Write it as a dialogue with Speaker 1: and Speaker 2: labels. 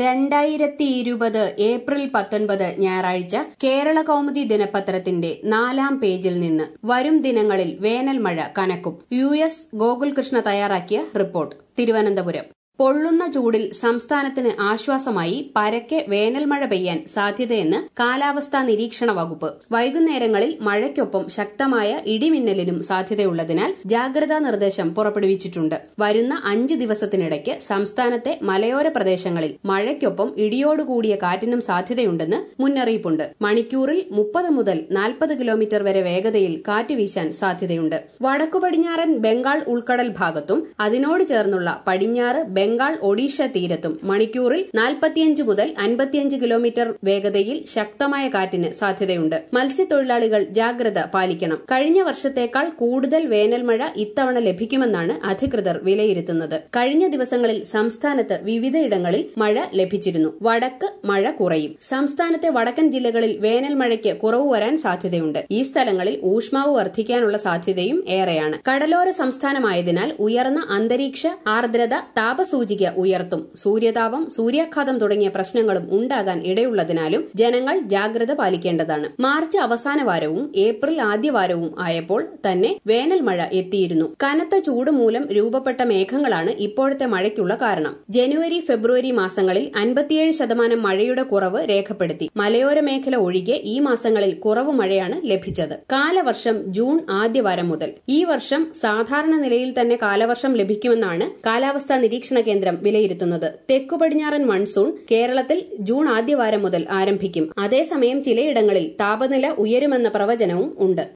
Speaker 1: രണ്ടായിരത്തി ഇരുപത് ഏപ്രിൽ പത്തൊൻപത് ഞായറാഴ്ച കേരള കൗമുദി ദിനപത്രത്തിന്റെ നാലാം പേജിൽ നിന്ന് വരും ദിനങ്ങളിൽ വേനൽ മഴ കനക്കും യു എസ് ഗോകുൽകൃഷ്ണ തയ്യാറാക്കിയ റിപ്പോർട്ട് തിരുവനന്തപുരം പൊള്ളുന്ന ചൂടിൽ സംസ്ഥാനത്തിന് ആശ്വാസമായി പരക്കെ വേനൽ മഴ പെയ്യാൻ സാധ്യതയെന്ന് കാലാവസ്ഥാ നിരീക്ഷണ വകുപ്പ് വൈകുന്നേരങ്ങളിൽ മഴയ്ക്കൊപ്പം ശക്തമായ ഇടിമിന്നലിനും സാധ്യതയുള്ളതിനാൽ ജാഗ്രതാ നിർദ്ദേശം പുറപ്പെടുവിച്ചിട്ടുണ്ട് വരുന്ന അഞ്ച് ദിവസത്തിനിടയ്ക്ക് സംസ്ഥാനത്തെ മലയോര പ്രദേശങ്ങളിൽ മഴയ്ക്കൊപ്പം ഇടിയോടുകൂടിയ കാറ്റിനും സാധ്യതയുണ്ടെന്ന് മുന്നറിയിപ്പുണ്ട് മണിക്കൂറിൽ മുപ്പത് മുതൽ നാൽപ്പത് കിലോമീറ്റർ വരെ വേഗതയിൽ കാറ്റ് വീശാൻ സാധ്യതയുണ്ട് വടക്കു പടിഞ്ഞാറൻ ബംഗാൾ ഉൾക്കടൽ ഭാഗത്തും അതിനോട് ചേർന്നുള്ള പടിഞ്ഞാറ് ബംഗാൾ ഒഡീഷ തീരത്തും മണിക്കൂറിൽ നാൽപ്പത്തിയഞ്ച് മുതൽ അൻപത്തിയഞ്ച് കിലോമീറ്റർ വേഗതയിൽ ശക്തമായ കാറ്റിന് സാധ്യതയുണ്ട് മത്സ്യത്തൊഴിലാളികൾ ജാഗ്രത പാലിക്കണം കഴിഞ്ഞ വർഷത്തേക്കാൾ കൂടുതൽ വേനൽ മഴ ഇത്തവണ ലഭിക്കുമെന്നാണ് അധികൃതർ വിലയിരുത്തുന്നത് കഴിഞ്ഞ ദിവസങ്ങളിൽ സംസ്ഥാനത്ത് വിവിധയിടങ്ങളിൽ മഴ ലഭിച്ചിരുന്നു വടക്ക് മഴ കുറയും സംസ്ഥാനത്തെ വടക്കൻ ജില്ലകളിൽ വേനൽ മഴയ്ക്ക് കുറവ് വരാൻ സാധ്യതയുണ്ട് ഈ സ്ഥലങ്ങളിൽ ഊഷ്മാവ് വർദ്ധിക്കാനുള്ള സാധ്യതയും ഏറെയാണ് കടലോര സംസ്ഥാനമായതിനാൽ ഉയർന്ന അന്തരീക്ഷ ആർദ്രത താപസൂചിക ഉയർത്തും സൂര്യതാപം സൂര്യാഘാതം തുടങ്ങിയ പ്രശ്നങ്ങളും ഉണ്ടാകാൻ ഇടയുള്ളതിനാലും ജനങ്ങൾ ജാഗ്രത പാലിക്കേണ്ടതാണ് മാർച്ച് അവസാന വാരവും ഏപ്രിൽ ആദ്യവാരവും ആയപ്പോൾ തന്നെ വേനൽ മഴ എത്തിയിരുന്നു കനത്ത ചൂട് മൂലം രൂപപ്പെട്ട മേഘങ്ങളാണ് ഇപ്പോഴത്തെ മഴയ്ക്കുള്ള കാരണം ജനുവരി ഫെബ്രുവരി മാസങ്ങളിൽ അൻപത്തിയേഴ് ശതമാനം മഴയുടെ കുറവ് രേഖപ്പെടുത്തി മലയോര മേഖല ഒഴികെ ഈ മാസങ്ങളിൽ കുറവ് മഴയാണ് ലഭിച്ചത് കാലവർഷം ജൂൺ ആദ്യവാരം മുതൽ ഈ വർഷം സാധാരണ നിലയിൽ തന്നെ കാലവർഷം ലഭിക്കുമെന്നാണ് കാലാവസ്ഥാ നിരീക്ഷണ കേന്ദ്രം വിലയിരുത്തുന്നത് തെക്കു പടിഞ്ഞാറൻ മൺസൂൺ കേരളത്തിൽ ജൂൺ ആദ്യവാരം മുതൽ ആരംഭിക്കും അതേസമയം ചിലയിടങ്ങളിൽ താപനില ഉയരുമെന്ന പ്രവചനവും ഉണ്ട്